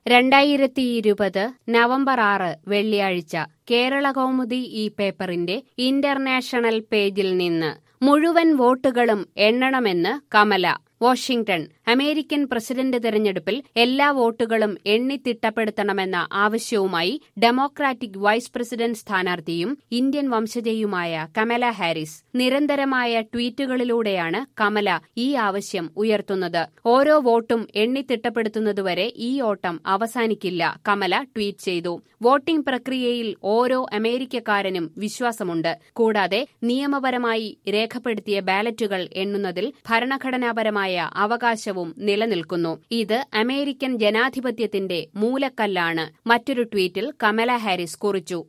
രണ്ടായിരത്തി ഇരുപത് നവംബർ ആറ് വെള്ളിയാഴ്ച കേരള കൗമുദി ഈ പേപ്പറിന്റെ ഇന്റർനാഷണൽ പേജിൽ നിന്ന് മുഴുവൻ വോട്ടുകളും എണ്ണണമെന്ന് കമല വാഷിംഗ്ടൺ അമേരിക്കൻ പ്രസിഡന്റ് തെരഞ്ഞെടുപ്പിൽ എല്ലാ വോട്ടുകളും എണ്ണിത്തിട്ടപ്പെടുത്തണമെന്ന ആവശ്യവുമായി ഡെമോക്രാറ്റിക് വൈസ് പ്രസിഡന്റ് സ്ഥാനാർത്ഥിയും ഇന്ത്യൻ വംശജയുമായ കമല ഹാരിസ് നിരന്തരമായ ട്വീറ്റുകളിലൂടെയാണ് കമല ഈ ആവശ്യം ഉയർത്തുന്നത് ഓരോ വോട്ടും എണ്ണിത്തിട്ടപ്പെടുത്തുന്നതുവരെ ഈ ഓട്ടം അവസാനിക്കില്ല കമല ട്വീറ്റ് ചെയ്തു വോട്ടിംഗ് പ്രക്രിയയിൽ ഓരോ അമേരിക്കക്കാരനും വിശ്വാസമുണ്ട് കൂടാതെ നിയമപരമായി രേഖപ്പെടുത്തിയ ബാലറ്റുകൾ എണ്ണുന്നതിൽ ഭരണഘടനാപരമായ അവകാശവും നിലനിൽക്കുന്നു ഇത് അമേരിക്കൻ ജനാധിപത്യത്തിന്റെ മൂലക്കല്ലാണ് മറ്റൊരു ട്വീറ്റിൽ കമല ഹാരിസ് കുറിച്ചു